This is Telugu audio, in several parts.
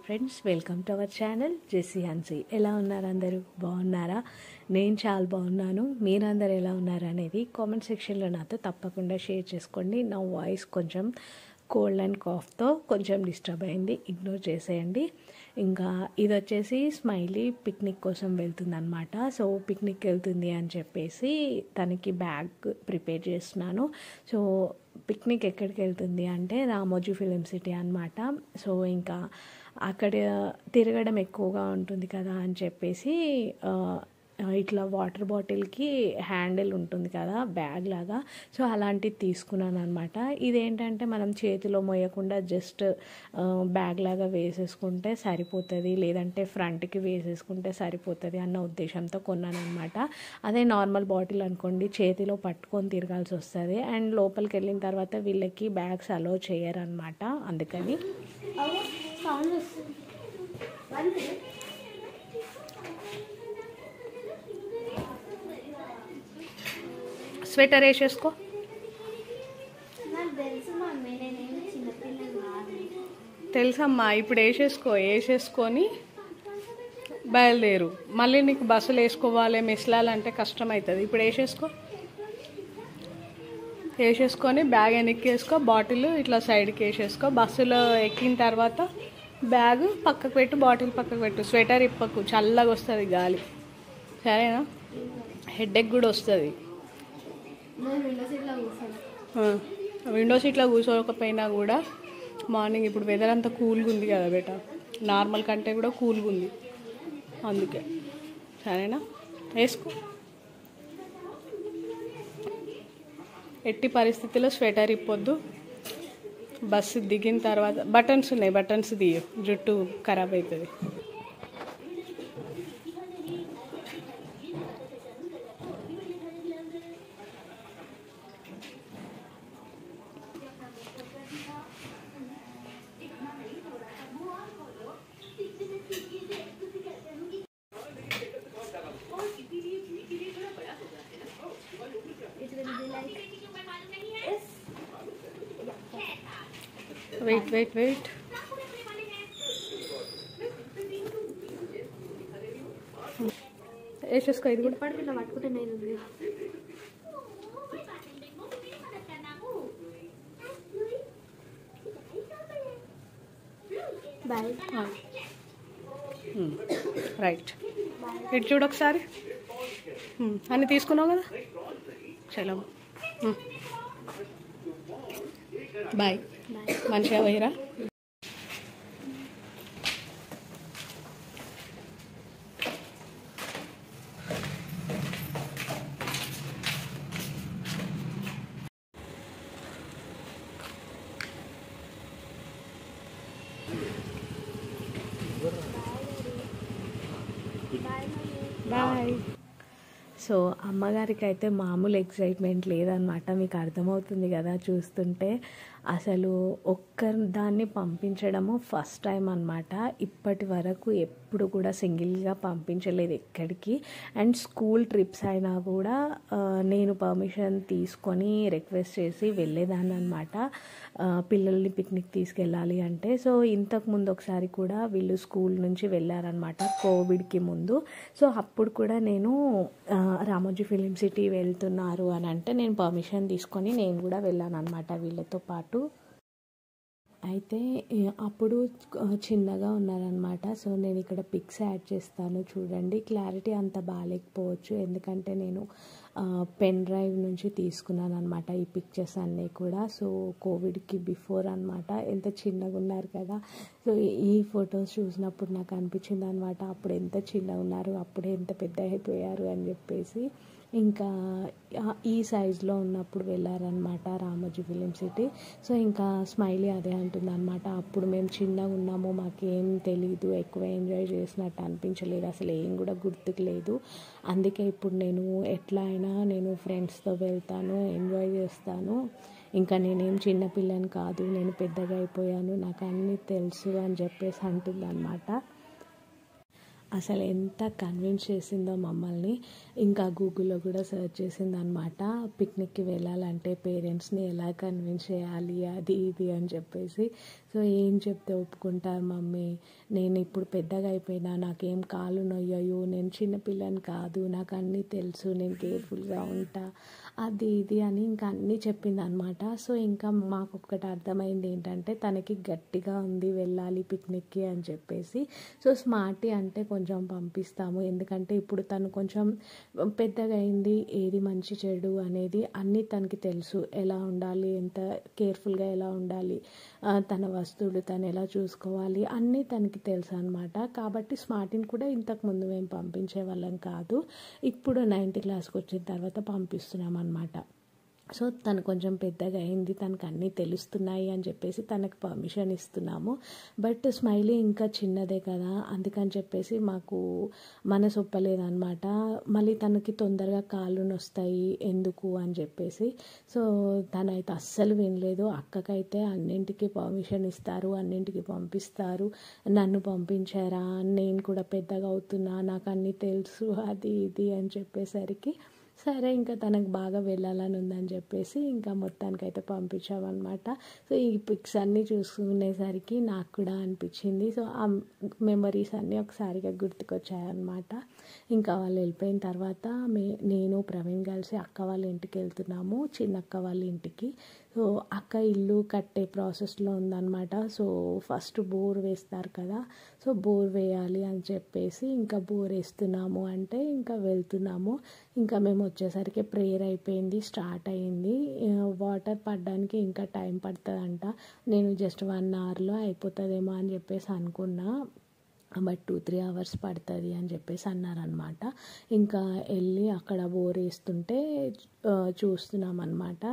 Friends welcome to our channel Jessie Hansi ఎలా ఉన్నారు అందరూ బాగున్నారా నేను చాలా బాగున్నాను మీరందరూ ఎలా ఉన్నారు అనేది కామెంట్ సెక్షన్లో నాతో తప్పకుండా షేర్ చేసుకోండి నా వాయిస్ కొంచెం కోల్డ్ అండ్ కాఫ్తో కొంచెం డిస్టర్బ్ అయింది ఇగ్నోర్ చేసేయండి ఇంకా ఇది వచ్చేసి స్మైలీ పిక్నిక్ కోసం వెళ్తుందనమాట సో పిక్నిక్ వెళ్తుంది అని చెప్పేసి తనకి బ్యాగ్ ప్రిపేర్ చేస్తున్నాను సో పిక్నిక్ ఎక్కడికి వెళ్తుంది అంటే రామోజీ ఫిలిం సిటీ అనమాట సో ఇంకా అక్కడ తిరగడం ఎక్కువగా ఉంటుంది కదా అని చెప్పేసి ఆ, ఇట్లా వాటర్ బాటిల్కి హ్యాండిల్ ఉంటుంది కదా బ్యాగ్ లాగా సో అలాంటిది తీసుకున్నాను అనమాట ఇదేంటంటే మనం చేతిలో మోయకుండా జస్ట్ బ్యాగ్ లాగా వేసేసుకుంటే సరిపోతుంది లేదంటే ఫ్రంట్కి వేసేసుకుంటే సరిపోతుంది అన్న ఉద్దేశంతో కొన్నాను అనమాట అదే నార్మల్ బాటిల్ అనుకోండి చేతిలో పట్టుకొని తిరగాల్సి వస్తుంది అండ్ లోపలికి వెళ్ళిన తర్వాత వీళ్ళకి బ్యాగ్స్ అలో చేయరు అనమాట అందుకని సౌండ్ వస్తుంది వన్ మినిట్ స్వెటర్ వేసేసుకో నాకు తెలుసు మమ్మీ నేనేమి చిన్నపిల్లలు కాదు తెలుసమ్మా ఇప్పుడు వేసేసుకో వేసేసుకొని బయలుదేరు మళ్ళీ నీకు బస్సులు వేసుకోవాలి మెస్లాలంటే కష్టం అవుతుంది ఇప్పుడు వేసేసుకో వేసేసుకొని బ్యాగ్ వెనక్కి వేసుకో బాటిల్ ఇట్లా సైడ్కి వేసేసుకో బస్సులో ఎక్కిన తర్వాత బ్యాగ్ పక్కకు పెట్టు బాటిల్ పక్కకు పెట్టు స్వెటర్ ఇప్పకు చల్లగా వస్తుంది గాలి సరేనా హెడేక్ కూడా వస్తుంది నేను విండో సీట్లో కూర్చోను విండో సీట్లో కూర్చోకపోయినా కూడా మార్నింగ్ ఇప్పుడు వెదర్ అంతా కూల్గా ఉంది కదా బేట నార్మల్ కంటే కూడా కూల్గా ఉంది అందుకే సరేనా వేసుకో ఎట్టి పరిస్థితిలో స్వెటర్ ఇప్పొద్దు బస్సు దిగిన తర్వాత బటన్స్ ఉన్నాయి బటన్స్ తీయ జుట్టు ఖరాబ్ అవుతుంది It will be like yes. Wait wait wait వేసేసుకో ఇది కూడా ఇప్పటికి ఇట్లా పట్టుకుంటే నేను ఉంది బాయ్ రైట్ ఇటు చూడు ఒకసారి ఉమ్, అన్ని తీసుకున్నావు కదా చలో బాయ్ బాయ్ మంచిగా పోయిరా బాయ్ సో అమ్మగారికి అయితే మామూలు ఎక్సైట్మెంట్ లేదనమాట మీకు అర్థమవుతుంది కదా చూస్తుంటే అసలు ఒక్క దాన్ని పంపించడము ఫస్ట్ టైం అనమాట ఇప్పటి వరకు ఎప్పుడు కూడా సింగిల్గా పంపించలేదు ఎక్కడికి అండ్ స్కూల్ ట్రిప్స్ అయినా కూడా ఆ, నేను పర్మిషన్ తీసుకొని రిక్వెస్ట్ చేసి వెళ్ళేదాన్ని అనమాట పిల్లల్ని పిక్నిక్ తీసుకెళ్ళాలి అంటే సో ఇంతకు ముందు ఒకసారి కూడా వీళ్ళు స్కూల్ నుంచి వెళ్ళారనమాట కోవిడ్కి ముందు సో అప్పుడు కూడా నేను ఆ, రామోజీ ఫిలిం సిటీ వెళ్తున్నారు అని అంటే నేను పర్మిషన్ తీసుకొని నేను కూడా వెళ్ళాను అనమాట వీళ్ళతో పాటు అయితే ఏ, అప్పుడు ఆ, చిన్నగా ఉన్నారనమాట సో నేను ఇక్కడ పిక్స్ యాడ్ చేస్తాను చూడండి క్లారిటీ అంత బాగాలేకపోవచ్చు ఎందుకంటే నేను పెన్ డ్రైవ్ నుంచి తీసుకున్నాను అనమాట ఈ పిక్చర్స్ అన్నీ కూడా సో కోవిడ్కి బిఫోర్ అనమాట ఎంత చిన్నగా ఉన్నారు కదా సో ఈ ఫొటోస్ చూసినప్పుడు నాకు అనిపించింది అనమాట అప్పుడు ఎంత చిన్నగా ఉన్నారు అప్పుడు ఎంత పెద్ద అయిపోయారు అని చెప్పేసి ఇంకా ఆ- ఈ సైజులో ఉన్నప్పుడు వెళ్ళారనమాట రామోజీ ఫిలిం సిటీ సో ఇంకా స్మైలీ అదే అంటుంది అనమాట అప్పుడు మేము చిన్నగా ఉన్నాము మాకేం తెలీదు ఎక్కువ ఎంజాయ్ చేసినట్టు అనిపించలేదు అసలు ఏం కూడా గుర్తుకు లేదు అందుకే ఇప్పుడు నేను ఎట్లా అయినా నేను ఫ్రెండ్స్తో వెళ్తాను ఎంజాయ్ చేస్తాను ఇంకా నేనేం చిన్నపిల్లని కాదు నేను పెద్దగా అయిపోయాను నాకు అన్నీ తెలుసు అని చెప్పేసి అంటుంది అనమాట అసలు ఎంత కన్విన్స్ చేసిందో మమ్మల్ని ఇంకా గూగుల్లో కూడా సెర్చ్ చేసింది అనమాట పిక్నిక్కి వెళ్ళాలంటే పేరెంట్స్ని ఎలా కన్విన్స్ చేయాలి అది ఇది అని చెప్పేసి సో ఏం చెప్తే ఒప్పుకుంటారు మమ్మీ నేను ఇప్పుడు పెద్దగా అయిపోయినా నాకేం కాలు నొయ్యవు నేను చిన్నపిల్లని కాదు నాకు అన్నీ తెలుసు నేను కేర్ఫుల్గా ఉంటా అది ఇది అని ఇంకా అన్నీ చెప్పింది అనమాట సో ఇంకా మాకు ఒక్కటి అర్థమైంది ఏంటంటే తనకి గట్టిగా ఉంది వెళ్ళాలి పిక్నిక్కి అని చెప్పేసి సో స్మార్టీ అంటే కొంచెం పంపిస్తాము ఎందుకంటే ఇప్పుడు తను కొంచెం పెద్దగా అయింది ఏది మంచి చెడు అనేది అన్నీ తనకి తెలుసు ఎలా ఉండాలి ఎంత కేర్ఫుల్గా ఎలా ఉండాలి ఆ, తన వస్తువులు తను ఎలా చూసుకోవాలి అన్నీ తనకి తెలుసు అనమాట కాబట్టి స్మార్టిని కూడా ఇంతకు ముందు మేము పంపించే వాళ్ళం కాదు ఇప్పుడు నైన్త్ క్లాస్కి వచ్చిన తర్వాత పంపిస్తున్నాం అనమాట సో తను కొంచెం పెద్దగా అయింది తనకు అన్నీ తెలుస్తున్నాయి అని చెప్పేసి తనకు పర్మిషన్ ఇస్తున్నాము బట్ స్మైలీ ఇంకా చిన్నదే కదా అందుకని చెప్పేసి మాకు మనసు ఒప్పలేదన్నమాట మళ్ళీ తనకి తొందరగా కాళ్ళు నొస్తాయి ఎందుకు అని చెప్పేసి సో తనైతే అస్సలు వినలేదు అక్కకైతే అన్నింటికి పర్మిషన్ ఇస్తారు అన్నింటికి పంపిస్తారు నన్ను పంపించారా నేను కూడా పెద్దగా అవుతున్నా నాకు అన్నీ తెలుసు అది ఇది అని చెప్పేసరికి సరే ఇంకా తనకు బాగా వెళ్ళాలని ఉందని చెప్పేసి ఇంకా మొత్తానికైతే పంపించామన్నమాట సో ఈ పిక్స్ అన్నీ చూసుకునేసరికి నాకు కూడా అనిపించింది సో ఆ మెమరీస్ అన్నీ ఒకసారిగా గుర్తుకొచ్చాయన్నమాట ఇంకా వాళ్ళు వెళ్ళిపోయిన తర్వాత మే నేను ప్రవీణ్ కలిసి అక్క వాళ్ళ ఇంటికి వెళ్తున్నాము చిన్న అక్క వాళ్ళ ఇంటికి సో అక్క ఇల్లు కట్టే ప్రాసెస్లో ఉందన్నమాట సో ఫస్ట్ బోర్ వేస్తారు కదా సో బోర్ వేయాలి అని చెప్పేసి ఇంకా బోర్ వేస్తున్నాము అంటే ఇంకా వెళ్తున్నాము ఇంకా మేము వచ్చేసరికి ప్రేయర్ అయిపోయింది స్టార్ట్ అయింది వాటర్ పడడానికి ఇంకా టైం పడుతుందంట నేను జస్ట్ వన్ అవర్లో అయిపోతుందేమో అని చెప్పేసి అనుకున్నా బట్ టూ త్రీ అవర్స్ పడుతుంది అని చెప్పేసి అన్నారనమాట ఇంకా వెళ్ళి అక్కడ బోర్ వేస్తుంటే ఆ, చూస్తున్నాం అనమాట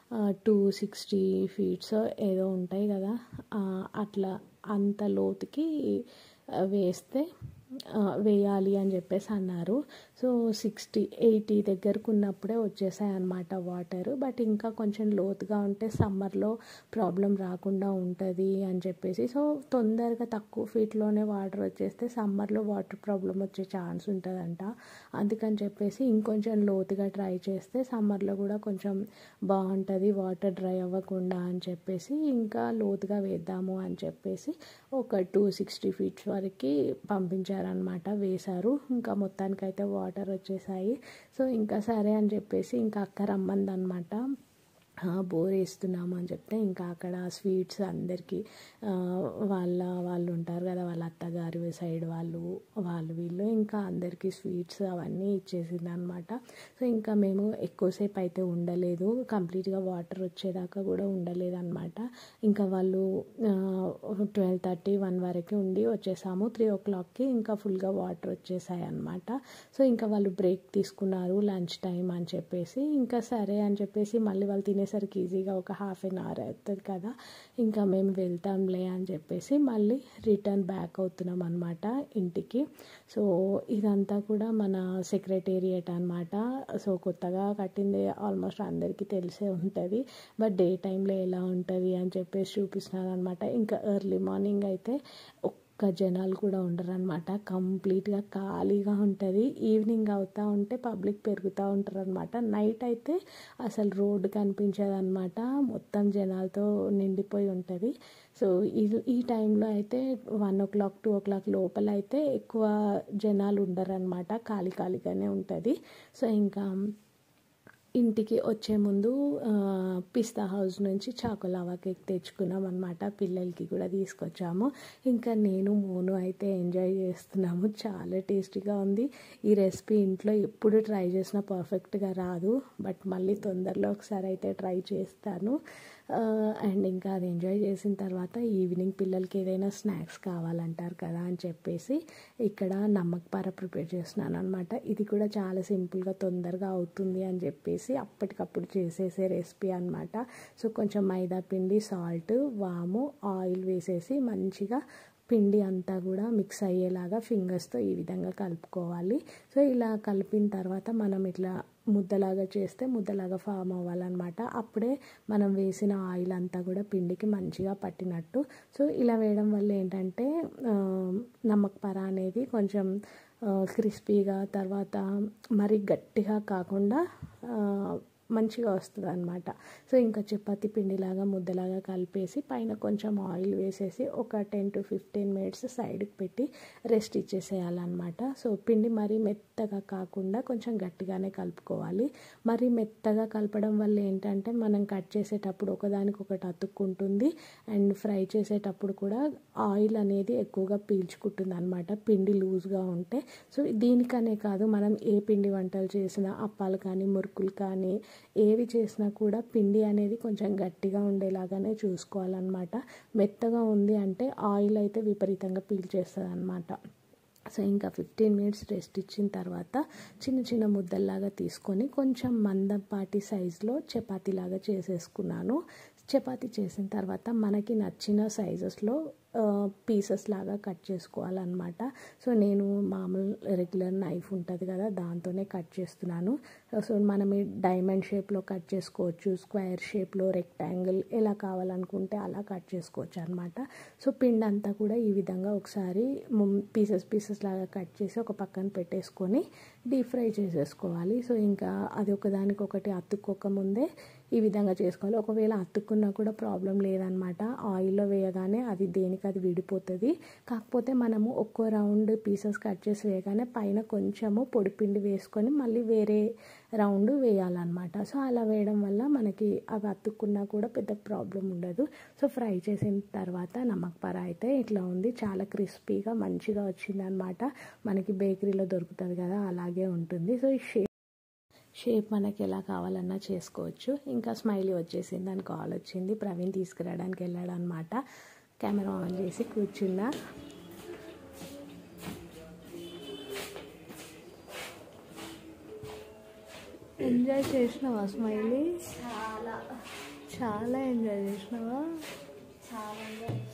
టూ సిక్స్టీ ఫీట్స్ ఏదో ఉంటాయి కదా ఆ, అట్లా అంత లోతుకి ఆ, వేస్తే ఆ, వేయాలి అని చెప్పేసి అన్నారు సో సిక్స్టీ ఎయిటీ దగ్గరకు ఉన్నప్పుడే వచ్చేసాయి అనమాట వాటర్ బట్ ఇంకా కొంచెం లోతుగా ఉంటే సమ్మర్లో ప్రాబ్లం రాకుండా ఉంటుంది అని చెప్పేసి సో తొందరగా తక్కువ ఫీట్లోనే వాటర్ వచ్చేస్తే సమ్మర్లో వాటర్ ప్రాబ్లం వచ్చే ఛాన్స్ ఉంటుందంట అందుకని చెప్పేసి ఇంకొంచెం లోతుగా ట్రై చేస్తే సమ్మర్లో కూడా కొంచెం బాగుంటుంది వాటర్ డ్రై అవ్వకుండా అని చెప్పేసి ఇంకా లోతుగా వేద్దాము అని చెప్పేసి ఒక టూ సిక్స్టీ ఫీట్స్ వరకు పంపించారనమాట వేశారు ఇంకా మొత్తానికైతే వాటర్ వచ్చేసాయి సో ఇంకా సరే అని చెప్పేసి ఇంకా అక్క రమ్మందనమాట ఆ, బోర్ వేస్తున్నాము అని చెప్తే ఇంకా అక్కడ స్వీట్స్ అందరికీ ఆ, వాళ్ళ వాళ్ళు ఉంటారు కదా వాళ్ళ అత్తగారి సైడ్ వాళ్ళు వాళ్ళు వీళ్ళు ఇంకా అందరికీ స్వీట్స్ అవన్నీ ఇచ్చేసింది అనమాట సో ఇంకా మేము ఎక్కువసేపు అయితే ఉండలేదు కంప్లీట్గా వాటర్ వచ్చేదాకా కూడా ఉండలేదు అనమాట ఇంకా వాళ్ళు ట్వెల్వ్ థర్టీ వన్ వరకు ఉండి వచ్చేసాము త్రీ ఓ క్లాక్కి ఇంకా ఫుల్గా వాటర్ వచ్చేసాయి అనమాట సో ఇంకా వాళ్ళు బ్రేక్ తీసుకున్నారు లంచ్ టైం అని చెప్పేసి ఇంకా సరే అని చెప్పేసి మళ్ళీ వాళ్ళు తినేసరికి ఈజీగా ఒక హాఫ్ అన్ అవర్ అవుతుంది కదా ఇంకా మేము వెళ్తాంలే అని చెప్పేసి మళ్ళీ రిటర్న్ బ్యాక్ అవుతున్నాం అనమాట ఇంటికి సో ఇదంతా కూడా మన సెక్రటేరియట్ అనమాట సో కొత్తగా కట్టింది ఆల్మోస్ట్ అందరికీ తెలిసే ఉంటుంది బట్ డే టైంలో ఎలా ఉంటుంది అని చెప్పేసి చూపిస్తున్నాను అనమాట ఇంకా ఎర్లీ మార్నింగ్ అయితే ఒక్క జనాలు కూడా ఉండరు అనమాట కంప్లీట్గా ఖాళీగా ఉంటుంది ఈవినింగ్ అవుతూ ఉంటే పబ్లిక్ పెరుగుతూ ఉంటారు అనమాట నైట్ అయితే అసలు రోడ్డు కనిపించదన్నమాట మొత్తం జనాలతో నిండిపోయి ఉంటుంది సో ఈ ఈ టైంలో అయితే one o'clock two o'clock లోపల అయితే ఎక్కువ జనాలు ఉండరు అనమాట ఖాళీ ఖాళీగానే ఉంటుంది సో ఇంకా ఇంటికి వచ్చే ముందు ఆ, పిస్తా హౌస్ నుంచి చాకోలావా కేక్ తెచ్చుకున్నాం అనమాట పిల్లలకి కూడా తీసుకొచ్చాము ఇంకా నేను మోను అయితే ఎంజాయ్ చేస్తున్నాము చాలా టేస్టీగా ఉంది ఈ రెసిపీ ఇంట్లో ఎప్పుడు ట్రై చేసినా పర్ఫెక్ట్గా రాదు బట్ మళ్ళీ తొందరలో ఒకసారి అయితే ట్రై చేస్తాను అండ్ ఇంకా అది ఎంజాయ్ చేసిన తర్వాత ఈవినింగ్ పిల్లలకి ఏదైనా స్నాక్స్ కావాలంటారు కదా అని చెప్పేసి ఇక్కడ నమ్మక్ పార ప్రిపేర్ చేస్తున్నాను అనమాట ఇది కూడా చాలా సింపుల్గా తొందరగా అవుతుంది అని చెప్పేసి అప్పటికప్పుడు చేసేసే రెసిపీ అనమాట సో కొంచెం మైదా పిండి సాల్ట్ వాము ఆయిల్ వేసేసి మంచిగా పిండి అంతా కూడా మిక్స్ అయ్యేలాగా ఫింగర్స్తో ఈ విధంగా కలుపుకోవాలి సో ఇలా కలిపిన తర్వాత మనం ఇట్లా ముద్దలాగా చేస్తే ముద్దలాగా ఫామ్ అవ్వాలన్నమాట అప్పుడే మనం వేసిన ఆయిల్ అంతా కూడా పిండికి మంచిగా పట్టినట్టు సో ఇలా వేయడం వల్ల ఏంటంటే నమ్మక్ పర అనేది కొంచెం క్రిస్పీగా తర్వాత మరి గట్టిగా కాకుండా మంచిగా వస్తుంది అనమాట సో ఇంకా చపాతీ పిండిలాగా ముద్దలాగా కలిపేసి పైన కొంచెం ఆయిల్ వేసేసి ఒక టెన్ టు ఫిఫ్టీన్ మినిట్స్ సైడ్కి పెట్టి రెస్ట్ ఇచ్చేసేయాలన్నమాట సో పిండి మరీ మెత్తగా కాకుండా కొంచెం గట్టిగానే కలుపుకోవాలి మరీ మెత్తగా కలపడం వల్ల ఏంటంటే మనం కట్ చేసేటప్పుడు ఒకదానికొకటి అతుక్కుంటుంది అండ్ ఫ్రై చేసేటప్పుడు కూడా ఆయిల్ అనేది ఎక్కువగా పీల్చుకుంటుంది అనమాట పిండి లూజ్గా ఉంటే సో దీనికనే కాదు మనం ఏ పిండి వంటలు చేసినా అప్పాలు కానీ మురుకులు కానీ ఏవి చేసినా కూడా పిండి అనేది కొంచెం గట్టిగా ఉండేలాగానే చూసుకోవాలన్నమాట మెత్తగా ఉంది అంటే ఆయిల్ అయితే విపరీతంగా పీల్చేస్తుంది అనమాట సో ఇంకా ఫిఫ్టీన్ మినిట్స్ రెస్ట్ ఇచ్చిన తర్వాత చిన్న చిన్న ముద్దల్లాగా తీసుకొని కొంచెం మందపాటి సైజులో చపాతీలాగా చేసేసుకున్నాను చపాతీ చేసిన తర్వాత మనకి నచ్చిన సైజెస్లో పీసెస్ లాగా కట్ చేసుకోవాలన్నమాట సో నేను మామూలు రెగ్యులర్ నైఫ్ ఉంటుంది కదా దాంతోనే కట్ చేస్తున్నాను సో మనం ఈ డైమండ్ షేప్లో కట్ చేసుకోవచ్చు స్క్వేర్ షేప్లో రెక్టాంగిల్ ఎలా కావాలనుకుంటే అలా కట్ చేసుకోవచ్చు అనమాట సో పిండి అంతా కూడా ఈ విధంగా ఒకసారి పీసెస్ పీసెస్ లాగా కట్ చేసి ఒక పక్కన పెట్టేసుకొని డీప్ ఫ్రై చేసేసుకోవాలి సో ఇంకా అది ఒకదానికొకటి అతుక్కోక ముందే ఈ విధంగా చేసుకోవాలి ఒకవేళ అతుక్కున్నా కూడా ప్రాబ్లం లేదనమాట ఆయిల్లో వేయగానే అది దేనికి అది విడిపోతుంది కాకపోతే మనము ఒక్కో రౌండ్ పీసెస్ కట్ చేసి వేయగానే పైన కొంచెము పొడిపిండి వేసుకొని మళ్ళీ వేరే రౌండ్ వేయాలన్నమాట సో అలా వేయడం వల్ల మనకి అవి అతుక్కున్నా కూడా పెద్ద ప్రాబ్లం ఉండదు సో ఫ్రై చేసిన తర్వాత నమక్ పర అయితే ఇట్లా ఉంది చాలా క్రిస్పీగా మంచిగా వచ్చిందనమాట మనకి బేకరీలో దొరుకుతుంది కదా అలాగే ఉంటుంది సో ఈ షేప్ షేప్ మనకి ఎలా కావాలన్నా చేసుకోవచ్చు ఇంకా స్మైలీ వచ్చేసింది దాని కాల్ వచ్చింది ప్రవీణ్ తీసుకురావడానికి వెళ్ళాడు అనమాట కెమెరా ఆన్ చేసి కూర్చున్నా ఎంజాయ్ చేసినావా స్మైలీ చాలా చాలా ఎంజాయ్ చేసినావా చాలా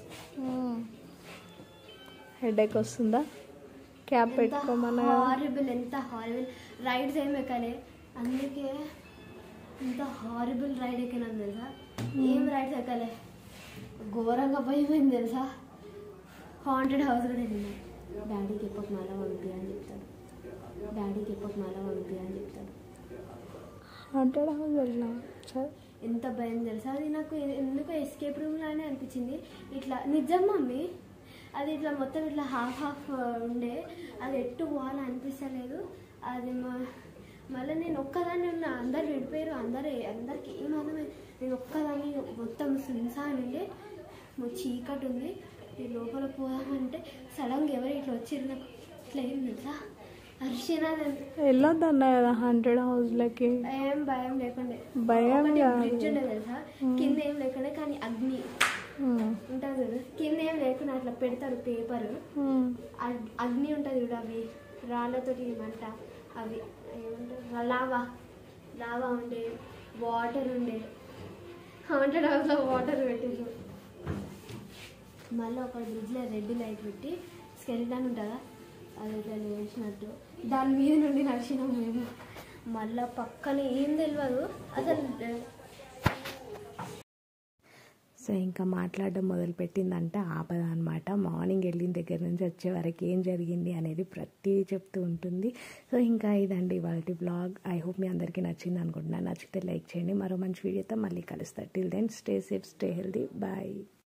హెడేక్ వస్తుందా క్యాప్ పెట్టుకోమన్నా హారిబుల్ ఎంత హారిబుల్ రైడ్స్ ఏమి ఎక్కలే అందుకే ఎంత హారిబుల్ రైడ్ ఎక్కినాం తెలుసా ఏం రైడ్స్ ఎక్కలే ఘోరంగా భయమైంది తెలుసా హాంటెడ్ హౌస్ కూడా వెళ్ళినాం డాడీకి ఎప్పటి మళ్ళా పంపి అని చెప్తాడు డాడీకి ఎప్పటి మళ్ళా పంపి అని చెప్తాడు హండ్రెడ్ హౌస్ వెళ్ళినా సరే ఎంత భయం తెలుసా అది నాకు ఎందుకో ఎస్కేప్ రూమ్ లానే అనిపించింది ఇట్లా నిజం మమ్మీ అది ఇట్లా మొత్తం ఇట్లా హాఫ్ హాఫ్ ఉండే అది ఎట్టు పోవాలని అనిపిస్తలేదు అది మా- మళ్ళీ నేను ఒక్కదాన్ని ఉన్నా అందరు విడిపోయారు అందరు అందరికి ఏం అర్థమే నేను ఒక్కదాన్ని మొత్తం సున్సాన్ ఉండే మొ- చీకటి ఉంది ఈ లోపల పోదామంటే సడన్గా ఎవరు ఇట్లా వచ్చిర్రు నాకు ఇట్లా ఏం తెలుసా అరిచినా వెళ్ళొద్దు అన్నా కదా హండ్రెడ్ హౌస్లకి ఏం భయం లేకుండే భయం ఒకటి కాదు. బ్రిడ్జ్ ఉండే తెలుసా కింద ఏం లేకుండే కానీ అగ్ని ఉంటుంది చూడు కింద ఏం లేకుండా అట్లా పెడతారు పేపర్ అగ్ని ఉంటుంది చూడు అవి రాళ్ళతోటి మంట అవి ఏమంటారు లావా లావా ఉండే వాటర్ ఉండే హండ్రెడ్ హౌస్లో వాటర్ పెట్టిండ్రు మళ్ళీ ఒక బ్రిడ్జ్లో రెడ్ లైట్ పెట్టి స్కెలిటన్ ఉంటుందా అది ఇట్లా లేచినట్టు దాని మీద నుండి నడిచినాం మేము మళ్ళీ పక్కన ఏం తెలియదు అసలు సో ఇంకా మాట్లాడడం మొదలుపెట్టిందంటే ఆపద అనమాట మార్నింగ్ వెళ్ళిన దగ్గర నుంచి వచ్చే వరకు ఏం జరిగింది అనేది ప్రతిదీ చెప్తూ ఉంటుంది సో ఇంకా ఇదండి వాళ్ళ బ్లాగ్ ఐ హోప్ మీ అందరికీ నచ్చింది అనుకుంటున్నాను నచ్చితే లైక్ చేయండి మరో మంచి వీడియోతో మళ్ళీ కలుస్తారు till then stay safe stay healthy bye